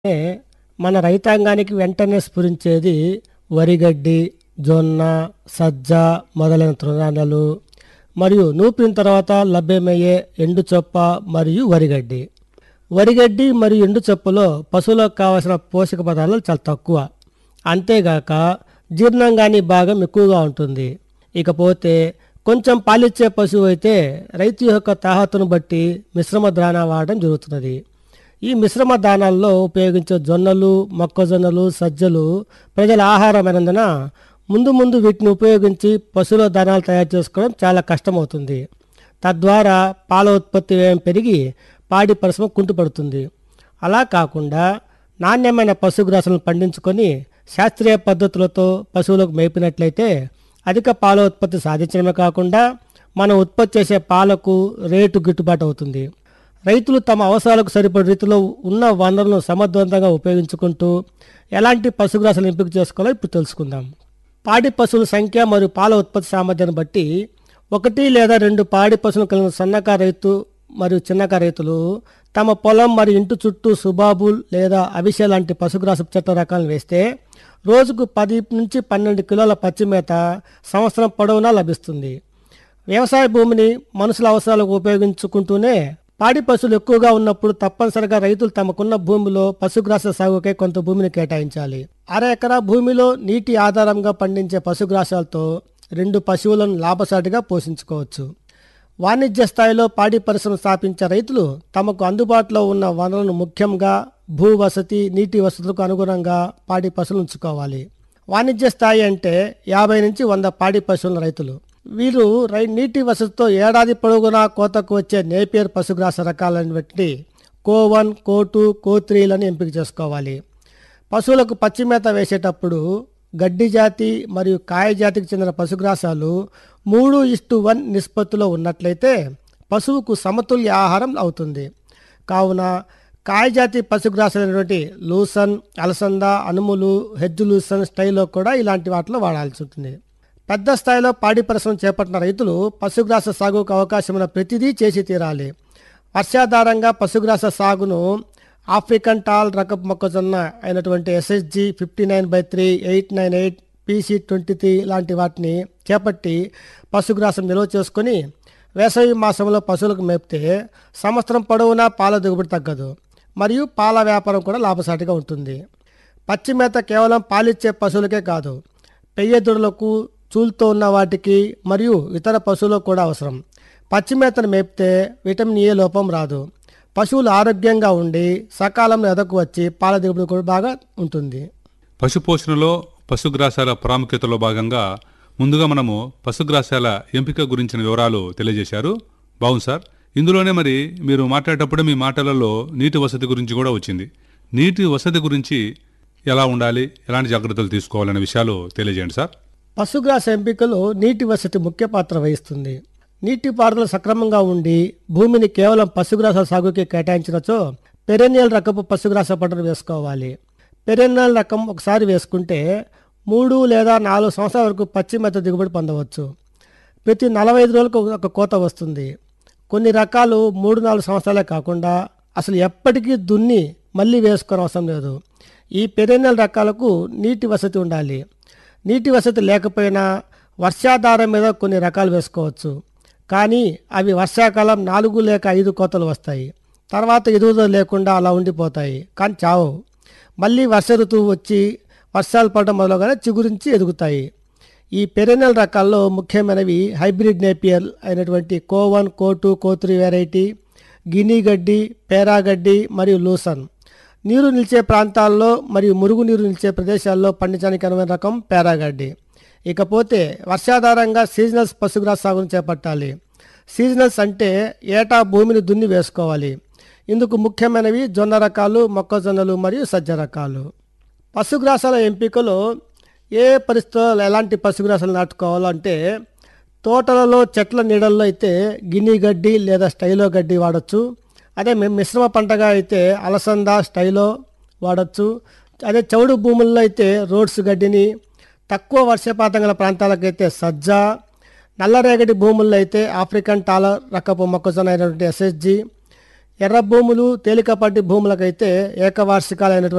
ఏ, మన రైతాంగానికి వెంటనే స్ఫురించేది వరిగడ్డి జొన్న సజ్జ మొదలైన తృణధాన్యాలు మరియు నూపిన తర్వాత లభ్యమయ్యే ఎండు చొప్ప మరియు వరిగడ్డి వరిగడ్డి మరియు ఎండు చొప్పలో పశువులకు కావలసిన పోషక పదార్థాలు చాలా తక్కువ అంతేగాక జీర్ణంగాని భాగం ఎక్కువగా ఉంటుంది ఇకపోతే కొంచెం పాలిచ్చే పశువు అయితే రైతు యొక్క తాహతును బట్టి మిశ్రమ దానా వాడడం జరుగుతున్నది ఈ మిశ్రమ దానాల్లో ఉపయోగించే జొన్నలు మొక్కజొన్నలు సజ్జలు ప్రజల ఆహారమైనందున ముందు ముందు వీటిని ఉపయోగించి పశువుల దానాలు తయారు చేసుకోవడం చాలా కష్టమవుతుంది తద్వారా పాల ఉత్పత్తి వ్యయం పెరిగి పాడి పరిశ్రమ కుంటుపడుతుంది అలా కాకుండా నాణ్యమైన పశుగ్రాసాలను పండించుకొని శాస్త్రీయ పద్ధతులతో పశువులకు మేపినట్లయితే అధిక పాల ఉత్పత్తి సాధించడమే కాకుండా మనం ఉత్పత్తి చేసే పాలకు రేటు గిట్టుబాటు అవుతుంది రైతులు తమ అవసరాలకు సరిపడే రీతిలో ఉన్న వనరులను సమర్థవంతంగా ఉపయోగించుకుంటూ ఎలాంటి పశుగ్రాసాలను ఎంపిక చేసుకోవాలో ఇప్పుడు తెలుసుకుందాం పాడి పశువుల సంఖ్య మరియు పాల ఉత్పత్తి సామర్థ్యాన్ని బట్టి ఒకటి లేదా రెండు పాడి పశువులు కలిగిన సన్నకారు రైతు మరియు చిన్నకారు రైతులు తమ పొలం మరియు ఇంటి చుట్టూ సుబాబుల్ లేదా అవిసె లాంటి పశుగ్రాస చెట్ల రకాలను వేస్తే రోజుకు పది నుంచి పన్నెండు కిలోల పచ్చి మేత సంవత్సరం పొడవునా లభిస్తుంది వ్యవసాయ భూమిని మనుషుల అవసరాలకు ఉపయోగించుకుంటూనే పాడి పశువులు ఎక్కువగా ఉన్నప్పుడు తప్పనిసరిగా రైతులు తమకున్న భూమిలో పశుగ్రాస సాగుకై కొంత భూమిని కేటాయించాలి అర ఎకరా భూమిలో నీటి ఆధారంగా పండించే పశుగ్రాసాలతో రెండు పశువులను లాభసాటిగా పోషించుకోవచ్చు వాణిజ్య స్థాయిలో పాడి పరిశ్రమ స్థాపించే రైతులు తమకు అందుబాటులో ఉన్న వనరులను ముఖ్యంగా భూ వసతి నీటి వసతులకు అనుగుణంగా పాడి పశువులు ఉంచుకోవాలి వాణిజ్య స్థాయి అంటే యాభై నుంచి వంద పాడి పశువుల రైతులు వీరు రై నీటి వసతితో ఏడాది పొడవునా కోతకు వచ్చే నేపియర్ పశుగ్రాస రకాలను బట్టి కో వన్ కో టూ కో త్రీలను ఎంపిక చేసుకోవాలి పశువులకు పచ్చి మేత వేసేటప్పుడు గడ్డి జాతి మరియు కాయ జాతికి చెందిన పశుగ్రాసాలు మూడు ఇష్టు వన్ నిష్పత్తిలో ఉన్నట్లయితే పశువుకు సమతుల్య ఆహారం అవుతుంది కావున కాయజాతి పశుగ్రాసాలైనటువంటి లూసన్ అలసంద అనుములు హెజ్జు లూసన్ స్టైల్లో కూడా ఇలాంటి వాటిలో వాడాల్సి ఉంటుంది పెద్ద స్థాయిలో పాడి పరిశ్రమ చేపట్టిన రైతులు పశుగ్రాస సాగుకు అవకాశం ఉన్న ప్రతిదీ చేసి తీరాలి వర్షాధారంగా పశుగ్రాస సాగును ఆఫ్రికన్ టాల్ రకపు మొక్కజొన్న అయినటువంటి SSG fifty nine by three eight nine eight PC twenty three లాంటి వాటిని చేపట్టి పశుగ్రాసం నిల్వ చేసుకొని వేసవి మాసంలో పశువులకు మేపితే సంవత్సరం పొడవునా పాల దిగుబడి తగ్గదు మరియు పాల వ్యాపారం కూడా లాభసాటిగా ఉంటుంది పచ్చి మేత కేవలం పాలిచ్చే పశువులకే కాదు పెయ్యదుడులకు చూలుతో ఉన్న వాటికి మరియు ఇతర పశువులకు కూడా అవసరం పచ్చి మేతను మేపితే విటమిన్ ఏ లోపం రాదు పశువులు ఆరోగ్యంగా ఉండి సకాలంలో ఎదకు వచ్చి పాల దిగుబడి కూడా బాగా ఉంటుంది పశుపోషణలో పశుగ్రాసాల ప్రాముఖ్యతలో భాగంగా ముందుగా మనము పశుగ్రాసాల ఎంపిక గురించిన వివరాలు తెలియజేశారు బాగుంది సార్ ఇందులోనే మరి మీరు మాట్లాడేటప్పుడు మీ మాటలలో నీటి వసతి గురించి కూడా వచ్చింది నీటి వసతి గురించి ఎలా ఉండాలి ఎలాంటి జాగ్రత్తలు తీసుకోవాలనే విషయాలు తెలియజేయండి సార్ పశుగ్రాస ఎంపికలో నీటి వసతి ముఖ్య పాత్ర వహిస్తుంది నీటిపారుదల సక్రమంగా ఉండి భూమిని కేవలం పశుగ్రాస సాగుకి కేటాయించినచో పెరెనియల్ రకపు పశుగ్రాస పంటను వేసుకోవాలి పెరెనియల్ రకం ఒకసారి వేసుకుంటే మూడు లేదా నాలుగు సంవత్సరాల వరకు పచ్చి మెత్త దిగుబడి పొందవచ్చు ప్రతి నలభై ఐదు రోజులకు ఒక కోత వస్తుంది కొన్ని రకాలు మూడు నాలుగు సంవత్సరాలే కాకుండా అసలు ఎప్పటికీ దున్ని మళ్ళీ వేసుకొని అవసరం లేదు ఈ పెరెనియల్ రకాలకు నీటి వసతి ఉండాలి నీటి వసతి లేకపోయినా వర్షాధారం మీద కొన్ని రకాలు వేసుకోవచ్చు కానీ అవి వర్షాకాలం నాలుగు లేక ఐదు కోతలు వస్తాయి తర్వాత ఎదుగుదల లేకుండా అలా ఉండిపోతాయి కానీ చావు మళ్ళీ వర్ష ఋతువు వచ్చి వర్షాలు పడడం మొదలుగానే చిగురించి ఎదుగుతాయి ఈ పెరెనల్ రకాల్లో ముఖ్యమైనవి హైబ్రిడ్ నేపియర్ అయినటువంటి CO one CO two CO three variety guinea గడ్డి పేరాగడ్డి మరియు లూసన్ నీరు నిలిచే ప్రాంతాల్లో మరియు మురుగు నీరు నిలిచే ప్రదేశాల్లో పండించడానికి అనువైన రకం పేరాగడ్డి ఇకపోతే వర్షాధారంగా సీజనల్స్ పశుగ్రాస సాగును చేపట్టాలి సీజనల్స్ అంటే ఏటా భూమిని దున్ని వేసుకోవాలి ఇందుకు ముఖ్యమైనవి జొన్న రకాలు మొక్కజొన్నలు మరియు సజ్జ రకాలు పశుగ్రాసాల ఎంపికలో ఏ పరిస్థితుల్లో ఎలాంటి పశుగ్రాసాలు నాటుకోవాలో అంటే తోటలలో చెట్ల నీడల్లో అయితే గిని గడ్డి లేదా స్టైలో గడ్డి వాడచ్చు అదే మి- మిశ్రమ పంటగా అయితే అలసంద స్టైలో వాడచ్చు అదే చౌడు భూముల్లో అయితే రోడ్స్ గడ్డిని తక్కువ వర్షపాతం గల ప్రాంతాలకైతే సజ్జ నల్లరేగడి భూముల్లో అయితే ఆఫ్రికన్ టాలర్ రకపు మొక్కజొన్న అయినటువంటి ఎస్ఎస్జి ఎర్ర భూములు తేలికపాటి భూములకైతే ఏకవార్షికాలైనటువంటి